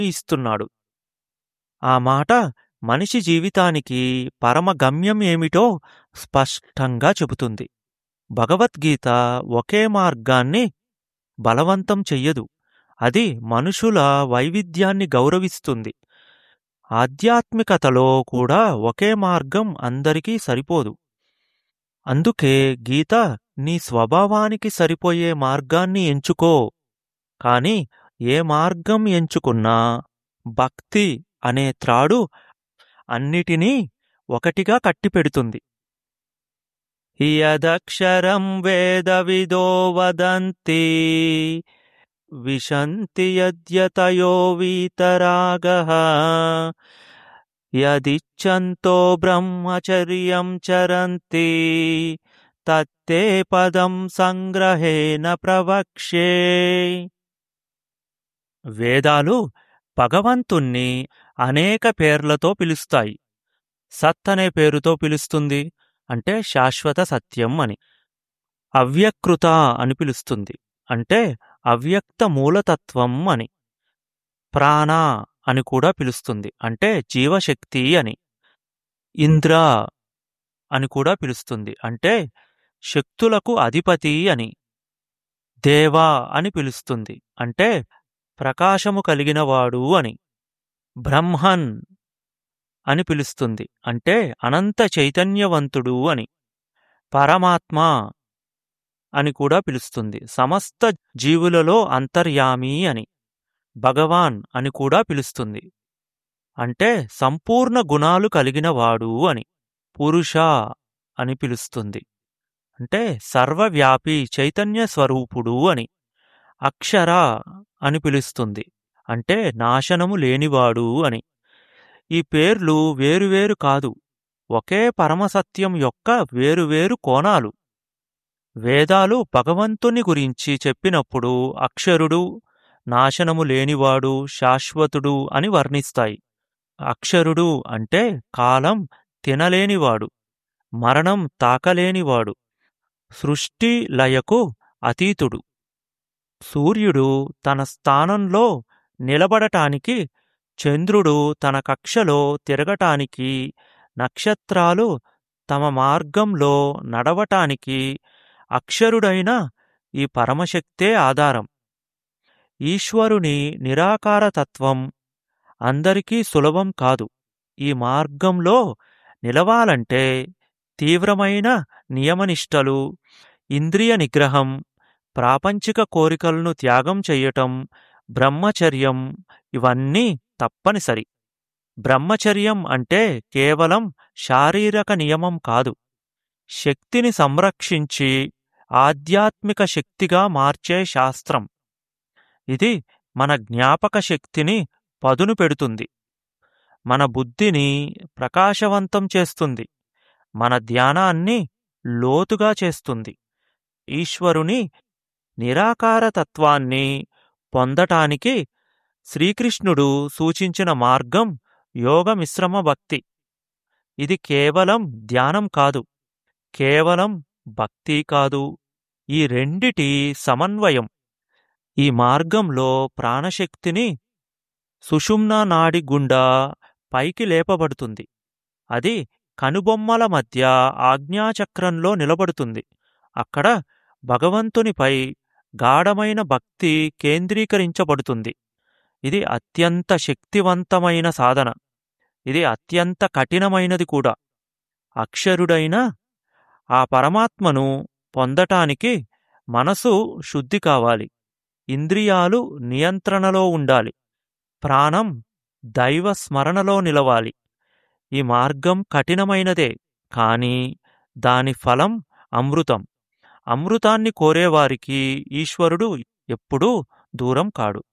ఇస్తున్నాడు ఆ మాట మనిషి జీవితానికి పరమ గమ్యం ఏమిటో స్పష్టంగా చెబుతుంది భగవద్గీత ఒకే మార్గాన్ని బలవంతం చెయ్యదు అది మనుషుల వైవిధ్యాన్ని గౌరవిస్తుంది ఆధ్యాత్మికతలో కూడా ఒకే మార్గం అందరికీ సరిపోదు అందుకే గీత నీ స్వభావానికి సరిపోయే మార్గాన్ని ఎంచుకో కాని ఏ మార్గం ఎంచుకున్నా భక్తి అనే త్రాడు అన్నిటినీ ఒకటిగా కట్టిపెడుతుంది యదక్షరం వేద విదో వదంతి విశంతి యద్యతయో వీతరాగః యదిచ్ఛంతో బ్రహ్మచర్యం చరంతి తత్తే పదం సంగ్రహేణ ప్రవక్ష్యే వేదాలు భగవంతుణ్ణి అనేక పేర్లతో పిలుస్తాయి సత్ అనే పేరుతో పిలుస్తుంది అంటే శాశ్వత సత్యం అని అవ్యకృత అని పిలుస్తుంది అంటే అవ్యక్త మూలతత్వం అని ప్రాణ అని కూడా పిలుస్తుంది అంటే జీవశక్తి అని ఇంద్ర అని కూడా పిలుస్తుంది అంటే శక్తులకు అధిపతి అని దేవా అని పిలుస్తుంది అంటే ప్రకాశము కలిగినవాడు అని బ్రహ్మన్ అని పిలుస్తుంది అంటే అనంత చైతన్యవంతుడు అని పరమాత్మ అని కూడా పిలుస్తుంది సమస్త జీవులలో అంతర్యామి అని భగవాన్ అని కూడా పిలుస్తుంది అంటే సంపూర్ణ గుణాలు కలిగినవాడు అని పురుష అని పిలుస్తుంది అంటే సర్వవ్యాపి చైతన్య స్వరూపుడు అని అక్షర అని పిలుస్తుంది అంటే నాశనము లేనివాడు అని ఈ పేర్లు వేరువేరు కాదు ఒకే పరమసత్యం యొక్క వేరువేరు కోణాలు వేదాలు భగవంతుని గురించి చెప్పినప్పుడు అక్షరుడు నాశనము లేనివాడు శాశ్వతుడు అని వర్ణిస్తాయి అక్షరుడు అంటే కాలం తినలేనివాడు మరణం తాకలేనివాడు సృష్టి లయకు అతీతుడు సూర్యుడు తన స్థానంలో నిలబడటానికి చంద్రుడు తన కక్షలో తిరగటానికి నక్షత్రాలు తమ మార్గంలో నడవటానికి అక్షరుడైన ఈ పరమశక్తే ఆధారం ఈశ్వరుని నిరాకారతత్వం అందరికీ సులభం కాదు ఈ మార్గంలో నిలవాలంటే తీవ్రమైన నియమనిష్టలు ఇంద్రియ నిగ్రహం ప్రాపంచిక కోరికలను త్యాగం చెయ్యటం బ్రహ్మచర్యం ఇవన్నీ తప్పనిసరి బ్రహ్మచర్యం అంటే కేవలం శారీరక నియమం కాదు శక్తిని సంరక్షించి ఆధ్యాత్మిక శక్తిగా మార్చే శాస్త్రం ఇది మన జ్ఞాపక శక్తిని పదును పెడుతుంది మన బుద్ధిని ప్రకాశవంతం చేస్తుంది మన ధ్యానాన్ని లోతుగా చేస్తుంది ఈశ్వరుని నిరాకారతత్వాన్ని పొందటానికి శ్రీకృష్ణుడు సూచించిన మార్గం యోగమిశ్రమ భక్తి ఇది కేవలం ధ్యానం కాదు కేవలం భక్తి కాదు ఈ రెండిటి సమన్వయం ఈ మార్గంలో ప్రాణశక్తిని సుషుమ్నా నాడి గుండా పైకి లేపబడుతుంది అది కనుబొమ్మల మధ్య ఆజ్ఞాచక్రంలో నిలబడుతుంది అక్కడ భగవంతునిపై గాఢమైన భక్తి కేంద్రీకరించబడుతుంది ఇది అత్యంత శక్తివంతమైన సాధన ఇది అత్యంత కఠినమైనది కూడా అక్షరుడైన ఆ పరమాత్మను పొందటానికి మనసు శుద్ధి కావాలి ఇంద్రియాలు నియంత్రణలో ఉండాలి ప్రాణం దైవ స్మరణలో నిలవాలి ఈ మార్గం కఠినమైనదే కాని దాని ఫలం అమృతం అమృతాన్ని కోరేవారికి ఈశ్వరుడు ఎప్పుడూ దూరం కాడు